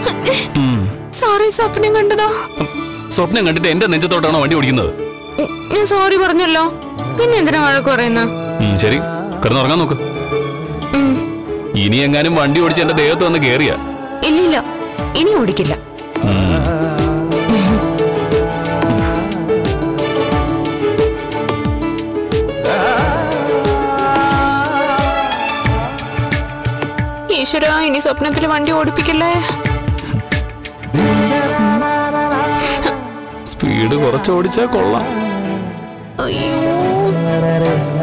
ഉം. സോറി സ്വപ്നം കണ്ടതാ സ്വപ്നം കണ്ടിട്ട് എന്റെ നെഞ്ചത്തോട്ടാണോ വണ്ടി ഓടിക്കുന്നത് ഉം, ഞാൻ സോറി പറഞ്ഞല്ലോ പിന്നെ എന്തിനാ വഴക്ക് പറയുന്നത് ഉം, ശരി കിടന്നുറങ്ങാൻ നോക്ക് ഇനി എങ്ങാനും വണ്ടി ഓടിച്ച് എന്റെ ദേഹത്ത് വന്ന് കേറിയ ഇല്ലില്ല ഇനി ഓടിക്കില്ല ഈശ്വര ഇനി സ്വപ്നത്തിൽ വണ്ടി ഓടിപ്പിക്കല്ലേ സ്പീഡ് കുറച്ച് ഓടിച്ചാ കൊള്ളാം അയ്യോ